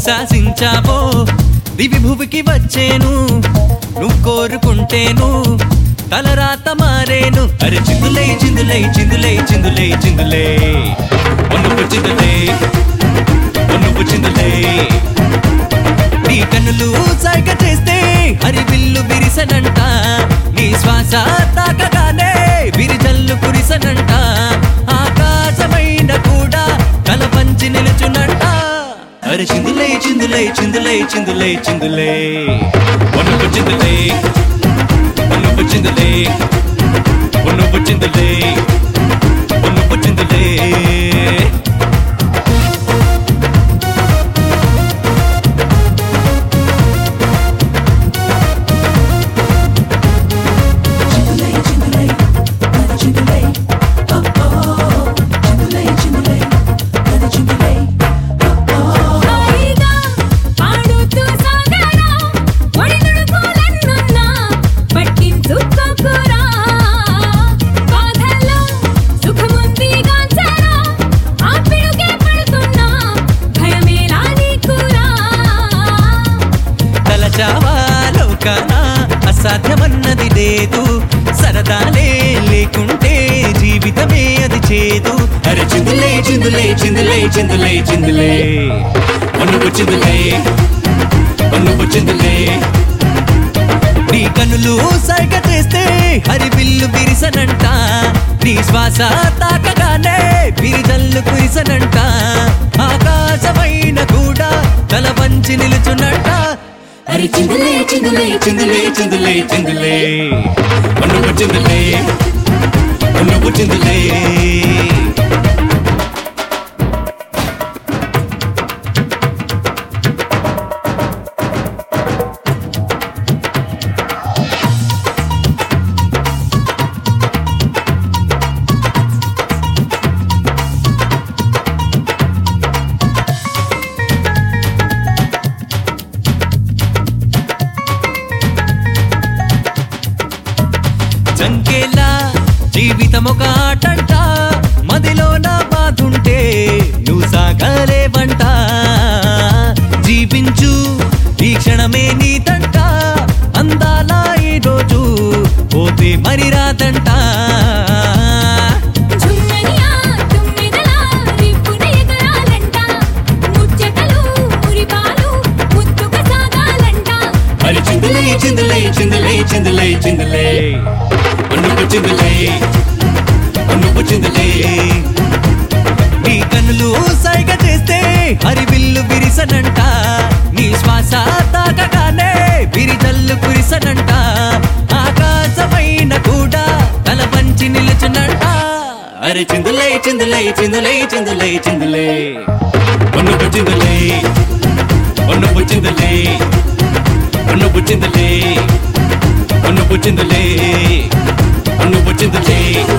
శాసించావో దివి భువికి వచ్చేను నువ్వు కోరుకుంటేను తలరాత మారేను అరే చిందులై చిందులై చిందులై చిందులై చిందులై నువ్వు చిందులై నువ్వు చిందులై నీ కన్నులు సైగ చేస్తే హరి విల్లు విరిసనంట నీ శ్వాస తాకగానే విరిజల్లు కురిసనంట ఆకాశమైన కూడా తల పంచి నిలుచునంట అరే చిందులై చిందులై చిందులై చిందులై చిందులై ఒనుపు చిందులై ఒనుపు చిందులై ఒనుపు చిందులై ఒనుపు చిందులై Chindulay, chindulay, nada chindulay. Oh oh, chindulay, chindulay, nada chindulay. హాయిగా పాడుతూ సాగరా ఒడిదుడుకులన్నున్నా పట్టించుకోకురా బాధల్లో సుఖముంది గాంచరా ఆ పిడుగే పడుతున్నా భయమేలా నీకురా తలచావా లోకాన అసాధ్యమన్నది లేదు సరదాలే లేకుంటే జీవితమే అది చేదు అరే చిందులే చిందులే చిందులే చిందులే చిందులే నువ్వు చిందులే నువ్వు చిందులే నీ కన్నులు సైగ చేస్తే హరి విల్లు విరిసనంట నీ శ్వాస తాకగానే విరిజల్లు కురిసనంట ఆకాశమైన కూడా తల వంచి నిలుచునంట అరే చిందులే చిందులే చిందులే చిందులే చిందులే నువ్వు చిందులే నువ్వు చిందులే జంకేలా జీవితం ఒక ఆటంట మదిలో నా బాధుంటే నువ్వు సాగలేవంట జీవించు ఈ క్షణమే నీతంట అందాల ఈ రోజు పోతే మరి రాదంట జుమ్మనియా తుమ్మిదలా రిప్పున ఎగరాలంట ముచ్చటలు మురిపాలు ముద్దుగా సాగాలంట మరి చిందులే చిందులే చిందులే చిందులే చిందులే నువ్వు చిందులే నువ్వు చిందులే నీ కన్నులు సైగ చేస్తే హరి విల్లు విరిసనంట నీ శ్వాస తాకగానే విరిజల్లు కురిసనంట ఆకాశమైన కూడా తల పంచి నిలుచునంట అరే చిందులై చిందులై చిందులై చిందులై చిందులై నువ్వు చిందులై నువ్వు చిందులై నువ్వు చిందులే నువ్వు చిందులే నువ్వు చిందులే